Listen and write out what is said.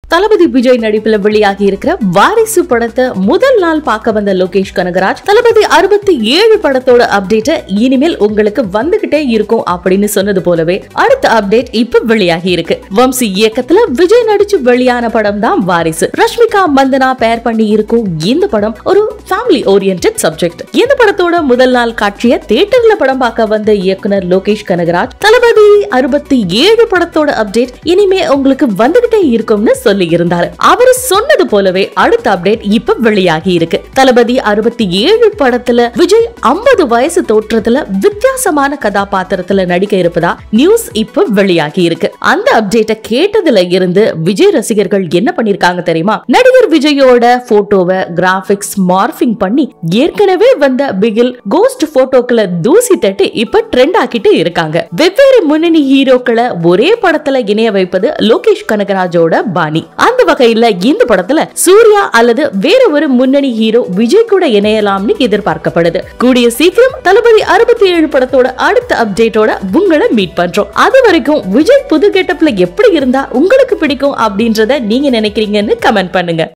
தளபதி விஜய் நடிப்புல வெளியாகி இருக்கிற வாரிசு படத்தை முதல் நாள் பார்க்க வந்த லோகேஷ் கனகராஜ் தளபதி அறுபத்தி ஏழு படத்தோட அப்டேட்டை இனிமேல் உங்களுக்கு வந்துகிட்டே இருக்கும் அப்படின்னு சொன்னது போலவே அடுத்த அப்டேட் இப்ப வெளியாகி இருக்கு வம்சி இயக்கத்துல விஜய் நடிச்சு வெளியான படம் தான் வாரிசு ரஷ்மிகா மந்தனா பேர் பண்ணி இருக்கும் இந்த படம் ஒரு ஃபேமிலி ஓரியன்ட் சப்ஜெக்ட் இந்த படத்தோட முதல் நாள் காட்சியை தியேட்டர்ல படம் பார்க்க வந்த இயக்குனர் லோகேஷ் கனகராஜ் தளபதி அறுபத்தி ஏழு படத்தோட அப்டேட் இனிமே உங்களுக்கு வந்துகிட்டே இருக்கும்னு சொல்லி இருந்தாரு அவர் சொன்னது போலவே அடுத்த அப்டேட் இப்ப வெளியாகி இருக்கு தளபதி அறுபத்தி ஏழு படத்துல விஜய் ஐம்பது வயசு தோற்றத்துல வித்தியாசமான கதாபாத்திரத்துல நடிக்க இருப்பதா நியூஸ் இப்ப வெளியாகி இருக்கு அந்த அப்டேட்டை கேட்டதுல இருந்து விஜய் ரசிகர்கள் என்ன பண்ணிருக்காங்க தெரியுமா நடிகர் விஜயோட போட்டோவை கிராபிக்ஸ் மார்பிங் பண்ணி ஏற்கனவே வந்த பிகில் கோஸ்ட் போட்டோக்களை தூசி தட்டி இப்ப ட்ரெண்ட் ஆக்கிட்டு இருக்காங்க வெவ்வேறு முன்னணி ஹீரோக்களை ஒரே படத்துல இணைய வைப்பது லோகேஷ் கனகராஜோட பாணி அந்த வகையில இந்த படத்துல சூர்யா அல்லது வேற ஒரு முன்னணி ஹீரோ விஜய் கூட இணையலாம்னு எதிர்பார்க்கப்படுது கூடிய சீக்கிரம் தளபதி அறுபத்தி ஏழு படத்தோட அடுத்த அப்டேட்டோட உங்களை மீட் பண்றோம் அது வரைக்கும் விஜய் புது கெட்டப்ல எப்படி இருந்தா உங்களுக்கு பிடிக்கும் அப்படின்றத நீங்க நினைக்கிறீங்கன்னு கமெண்ட் பண்ணுங்க